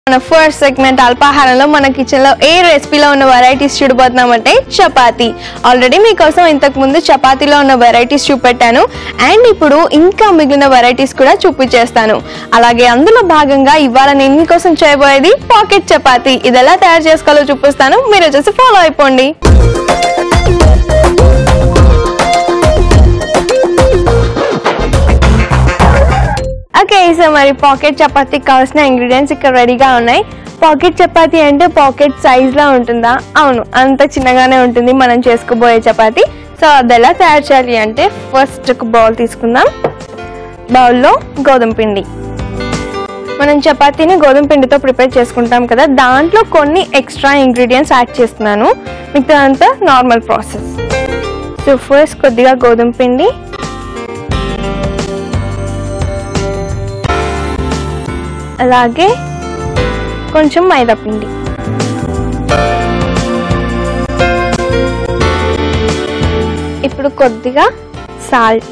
మన first segment అల్పాహారంలో మన kitchen లో ఏ రెసిపీలో ఉన్న వెరైటీస్ చూడబోతున్నామంటే చపాతీ ఆల్రెడీ మీకోసం ఇంతకు ముందు చపాతీలో ఉన్న వెరైటీస్ చూపెట్టాను అండ్ ఇప్పుడు ఇంకా మిగిలిన వెరైటీస్ కూడా చూపించేస్తాను అలాగే అందులో భాగంగా ఇవాళ నేను మీకోసం చేయబోయేది పాకెట్ చపాతీ ఇది ఎలా తయారు చేసుకోవాలో చూపిస్తాను మీరు వచ్చేసి ఫాలో అయిపోండి ఓకే సో మరి పాకెట్ చపాతీకి కావాల్సిన ఇంగ్రీడియంట్స్ ఇక్కడ రెడీగా ఉన్నాయి పాకెట్ చపాతీ అంటే పాకెట్ సైజ్ లా ఉంటుందా అవును అంత చిన్నగానే ఉంటుంది మనం చేసుకోబోయే చపాతీ సో అది ఎలా తయారు చేయాలి అంటే ఫస్ట్ ఒక బౌల్ తీసుకుందాం బౌల్లో గోధుమ పిండి మనం చపాతీని గోధుమ పిండితో ప్రిపేర్ చేసుకుంటాం కదా దాంట్లో కొన్ని ఎక్స్ట్రా ఇంగ్రీడియంట్స్ యాడ్ చేస్తున్నాను మిగతా అంతా నార్మల్ ప్రాసెస్ సో ఫస్ట్ కొద్దిగా గోధుమ పిండి అలాగే కొంచెం మైదా పిండి ఇప్పుడు కొద్దిగా సాల్ట్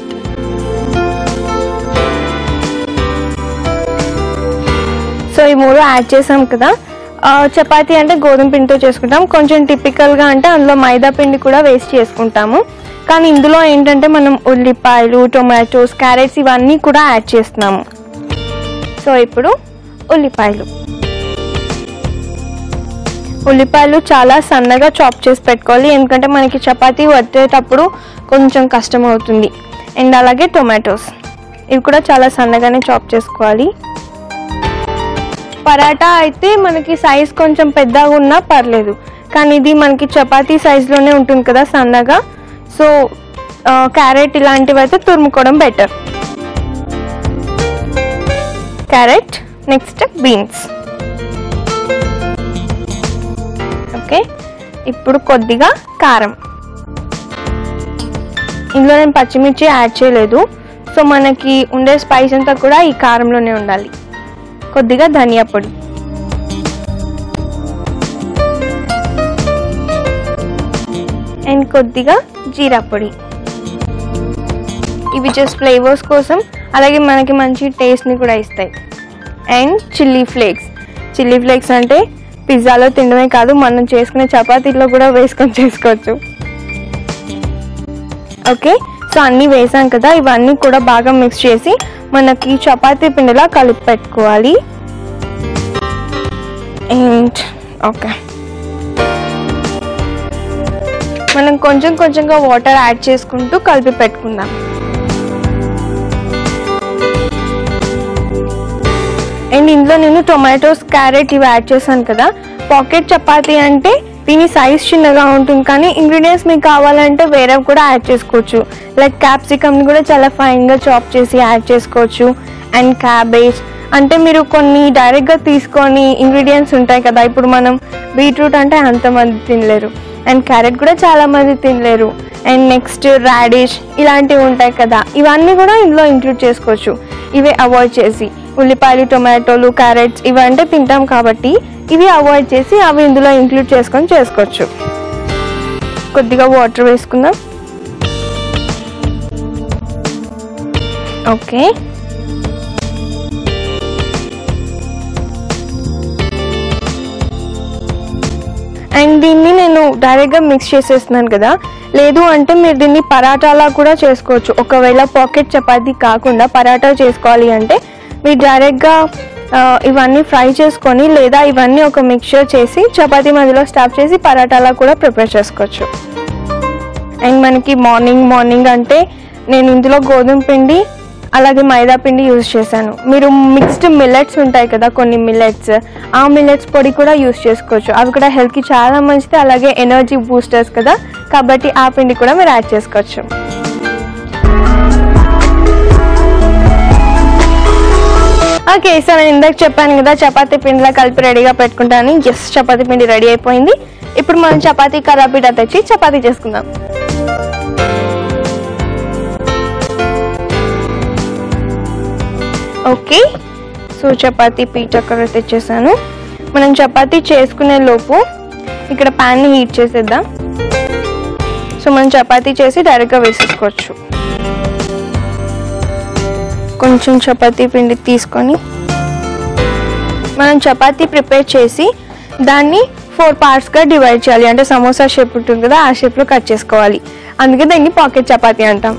సో ఈ మూడు యాడ్ చేసాం కదా ఆ, చపాతీ అంటే గోధుమ పిండితో చేసుకుంటాం కొంచెం టిపికల్గా అంటే అందులో మైదా పిండి కూడా వేస్ట్ చేసుకుంటాము కానీ ఇందులో ఏంటంటే మనం ఉల్లిపాయలు టొమాటోస్ క్యారెట్స్ ఇవన్నీ కూడా యాడ్ చేస్తున్నాము సో ఇప్పుడు ఉల్లిపాయలు ఉల్లిపాయలు చాలా సన్నగా చాప్ చేసి పెట్టుకోవాలి ఎందుకంటే మనకి చపాతీ వట్టేటప్పుడు కొంచెం కష్టం అవుతుంది అండ్ అలాగే టొమాటోస్ ఇవి కూడా చాలా సన్నగానే చాప్ చేసుకోవాలి పరాటా అయితే మనకి సైజ్ కొంచెం పెద్దగా ఉన్నా పర్లేదు కానీ ఇది మనకి చపాతీ సైజులోనే ఉంటుంది కదా సన్నగా సో క్యారెట్ ఇలాంటివి అయితే తురుముకోవడం better carrot next beans okay ఇప్పుడు కొద్దిగా కారం ఇందులో నేను పచ్చిమిర్చి యాడ్ చేయలేదు సో మనకి ఉండే స్పైస్ అంతా కూడా ఈ కారంలోనే ఉండాలి కొద్దిగా ధనియా పొడి అండ్ కొద్దిగా జీరా పొడి ఇవి జస్ట్ ఫ్లేవర్స్ కోసం అలాగే మనకి మంచి టేస్ట్ని కూడా ఇస్తాయి and chilli flakes chilli flakes అంటే పిజ్జాలో తినడమే కాదు మనం చేసుకునే చపాతీలో కూడా వేసుకొని చేసుకోవచ్చు ఓకే సో అన్నీ వేసాం కదా ఇవన్నీ కూడా బాగా మిక్స్ చేసి మనకి చపాతీ పిండిలా కలిపి పెట్టుకోవాలి అండ్ ఓకే మనం కొంచెం కొంచెంగా వాటర్ యాడ్ చేసుకుంటూ కలిపి పెట్టుకుందాం అండ్ ఇందులో నేను టొమాటోస్ క్యారెట్ ఇవి యాడ్ చేశాను కదా పాకెట్ చపాతీ అంటే దీని సైజ్ చిన్నగా ఉంటుంది కానీ ఇంగ్రీడియంట్స్ మీకు కావాలంటే వేరే కూడా యాడ్ చేసుకోవచ్చు లైక్ క్యాప్సికమ్ని కూడా చాలా ఫైన్గా చాప్ చేసి యాడ్ చేసుకోవచ్చు అండ్ క్యాబేజ్ అంటే మీరు కొన్ని డైరెక్ట్గా తీసుకొని ఇంగ్రీడియంట్స్ ఉంటాయి కదా ఇప్పుడు మనం బీట్రూట్ అంటే అంతమంది తినలేరు అండ్ క్యారెట్ కూడా చాలా మంది తినలేరు అండ్ నెక్స్ట్ రాడిష్ ఇలాంటివి ఉంటాయి కదా ఇవన్నీ కూడా ఇందులో ఇంక్లూడ్ చేసుకోవచ్చు ఇవి అవాయిడ్ చేసి ఉల్లిపాయలు టొమాటోలు క్యారెట్స్ ఇవంటే తింటాం కాబట్టి ఇవి అవాయిడ్ చేసి అవి ఇందులో ఇంక్లూడ్ చేసుకొని చేసుకోవచ్చు కొద్దిగా వాటర్ వేసుకుందాం ఓకే అండ్ దీన్ని నేను డైరెక్ట్గా మిక్స్ చేసేస్తున్నాను కదా లేదు అంటే మీరు దీన్ని పరాటాలా కూడా చేసుకోవచ్చు ఒకవేళ పాకెట్ చపాతీ కాకుండా పరాటా చేసుకోవాలి అంటే మీరు డైరెక్ట్గా ఆ, ఇవన్నీ ఫ్రై చేసుకొని లేదా ఇవన్నీ ఒక మిక్చర్ చేసి చపాతీ మధ్యలో స్టాప్ చేసి పరాటాలా కూడా ప్రిపేర్ చేసుకోవచ్చు అండ్ మనకి మార్నింగ్ మార్నింగ్ అంటే నేను ఇందులో గోధుమ పిండి అలాగే మైదా పిండి యూజ్ చేశాను మీరు మిక్స్డ్ మిల్లెట్స్ ఉంటాయి కదా కొన్ని మిల్లెట్స్ ఆ మిల్లెట్స్ పొడి కూడా యూజ్ చేసుకోవచ్చు అవి కూడా హెల్త్కి చాలా మంచిది అలాగే ఎనర్జీ బూస్టర్స్ కదా కాబట్టి ఆ పిండి కూడా మీరు యాడ్ చేసుకోవచ్చు ఓకే సో నేను ఇందాక చెప్పాను కదా చపాతీ పిండిలా కలిపి రెడీగా పెట్టుకుంటాను జస్ట్ చపాతీ పిండి రెడీ అయిపోయింది ఇప్పుడు మనం చపాతీ కరాపీట తెచ్చి చపాతీ చేసుకుందాం ఓకే సో చపాతీ పీట అక్కడ తెచ్చేసాను మనం చపాతీ చేసుకునే లోపు ఇక్కడ ప్యాన్ని హీట్ చేసేద్దాం సో మనం చపాతీ చేసి డైరెక్ట్గా వేసేసుకోవచ్చు కొంచెం చపాతీ పిండి తీసుకొని మనం చపాతీ ప్రిపేర్ చేసి దాన్ని ఫోర్ పార్ట్స్గా డివైడ్ చేయాలి అంటే సమోసా షేప్ ఉంటుంది కదా ఆ షేప్లో కట్ చేసుకోవాలి అందుకే దాన్ని పాకెట్ చపాతీ అంటాం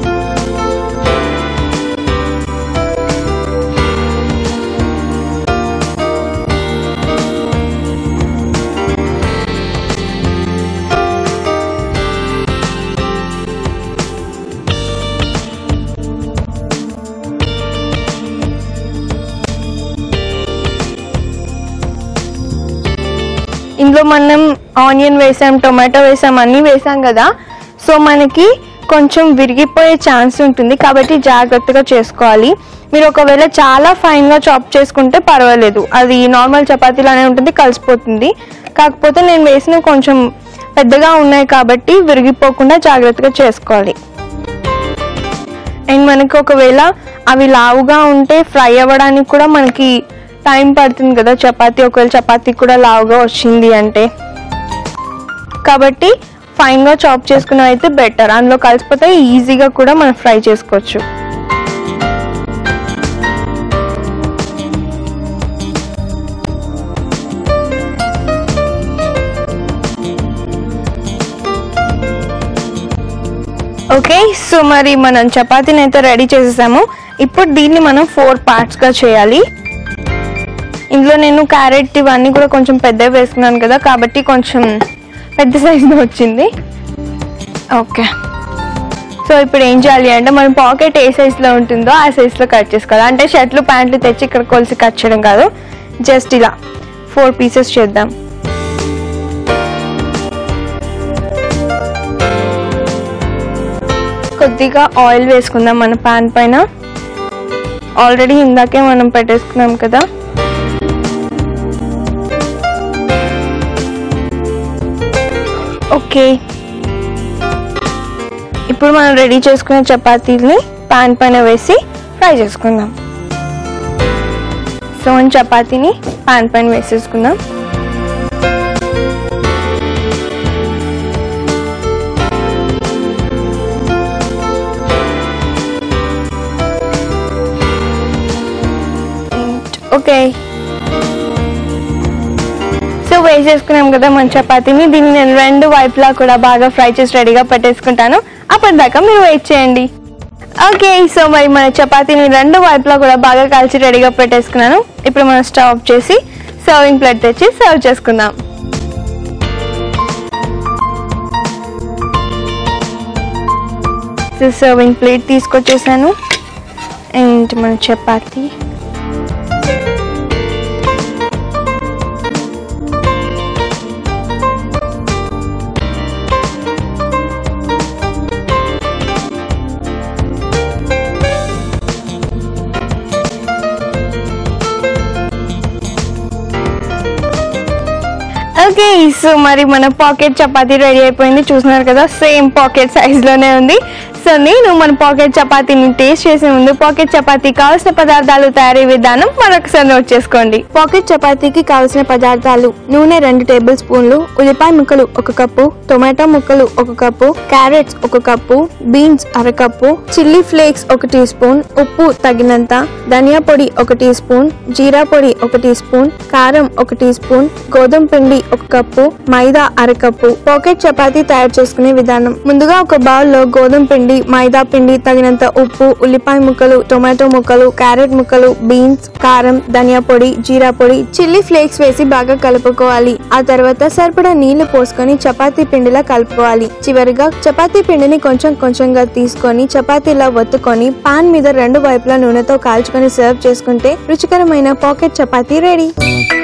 ఇందులో మనం ఆనియన్ వేసాం టొమాటో వేసాం అన్నీ వేసాం కదా సో మనకి కొంచెం విరిగిపోయే ఛాన్స్ ఉంటుంది కాబట్టి జాగ్రత్తగా చేసుకోవాలి మీరు ఒకవేళ చాలా ఫైన్గా చాప్ చేసుకుంటే పర్వాలేదు అది నార్మల్ చపాతీలానే ఉంటుంది కలిసిపోతుంది కాకపోతే నేను వేసిన కొంచెం పెద్దగా ఉన్నాయి కాబట్టి విరిగిపోకుండా జాగ్రత్తగా చేసుకోవాలి అండ్ మనకి ఒకవేళ అవి లావుగా ఉంటే ఫ్రై అవ్వడానికి కూడా మనకి టైం పడుతుంది కదా చపాతీ ఒకవేళ చపాతీ కూడా లావుగా వచ్చింది అంటే కాబట్టి ఫైన్గా చాప్ చేసుకున్నవి అయితే బెటర్ అందులో కలిసిపోతే ఈజీగా కూడా మనం ఫ్రై చేసుకోవచ్చు ఓకే సో మరి మనం చపాతీని అయితే రెడీ చేసేసాము ఇప్పుడు దీన్ని మనం ఫోర్ పార్ట్స్గా చేయాలి ఇందులో నేను క్యారెట్ ఇవన్నీ కూడా కొంచెం పెద్దవి వేసుకున్నాను కదా కాబట్టి కొంచెం పెద్ద సైజులో వచ్చింది ఓకే సో ఇప్పుడు ఏం చేయాలి అంటే మనం పాకెట్ ఏ సైజులో ఉంటుందో ఆ సైజులో కట్ చేసుకోవాలి అంటే షర్ట్లు ప్యాంట్లు తెచ్చి ఇక్కడ కొలిసి కట్ చేయడం కాదు జస్ట్ ఇలా ఫోర్ పీసెస్ చేద్దాం కొద్దిగా ఆయిల్ వేసుకుందాం మన పాన్ పైన ఆల్రెడీ ఇందాకే మనం పెట్టేసుకున్నాం కదా ఓకే ఇప్పుడు మనం రెడీ చేసుకున్న చపాతీల్ని పాన్ పైన వేసి ఫ్రై చేసుకుందాం సో చపాతీని పాన్ పైన వేసేసుకుందాం ఓకే సో వేసేసుకున్నాం కదా మన చపాతీని దీన్ని నేను రెండు వైపులా కూడా బాగా ఫ్రై చేసి రెడీగా పెట్టేసుకుంటాను అప్పటిదాకా మీరు వెయిట్ చేయండి ఓకే సో మరి మన చపాతీని రెండు వైపులా కూడా బాగా కలిసి రెడీగా పెట్టేసుకున్నాను ఇప్పుడు మనం స్టవ్ ఆఫ్ చేసి సర్వింగ్ ప్లేట్ తెచ్చి సర్వ్ చేసుకుందాం సో సర్వింగ్ ప్లేట్ తీసుకొచ్చేసాను అండ్ మన చపాతీ ఓకే సో మరి మన పాకెట్ చపాతీ రెడీ అయిపోయింది చూస్తున్నారు కదా సేమ్ పాకెట్ సైజ్లోనే ఉంది సో నేను మన పాకెట్ చపాతీని టేస్ట్ చేసే ముందు పాకెట్ చపాతీ కావాల్సిన పదార్థాలు తయారీ విధానం మరొకసారి నోట్ చేసుకోండి పాకెట్ చపాతీకి కావాల్సిన పదార్థాలు నూనె రెండు టేబుల్ స్పూన్లు ఉల్లిపాయ ముక్కలు ఒక కప్పు టొమాటో ముక్కలు ఒక కప్పు క్యారెట్స్ ఒక కప్పు బీన్స్ అర కప్పు చిల్లీ ఫ్లేక్స్ ఒక టీ స్పూన్ ఉప్పు తగినంత ధనియా పొడి ఒక టీ స్పూన్ జీరా పొడి ఒక టీ స్పూన్ కారం ఒక టీ స్పూన్ గోధుమ పిండి ఒక కప్పు మైదా అర కప్పు పాకెట్ చపాతీ తయారు చేసుకునే విధానం ముందుగా ఒక బౌల్ లో గోధుమ పిండి మైదా పిండి తగినంత ఉప్పు ఉల్లిపాయ ముక్కలు టొమాటో ముక్కలు క్యారెట్ ముక్కలు బీన్స్ కారం ధనియా పొడి జీరా పొడి చిల్లీ ఫ్లేక్స్ వేసి బాగా కలుపుకోవాలి ఆ తర్వాత సరిపడా నీళ్లు పోసుకొని చపాతీ పిండిలా కలుపుకోవాలి చివరిగా చపాతీ పిండిని కొంచెం కొంచెంగా తీసుకొని చపాతీలా ఒత్తుకొని పాన్ మీద రెండు వైపులా నూనెతో కాల్చుకొని సర్వ్ చేసుకుంటే రుచికరమైన పాకెట్ చపాతీ రెడీ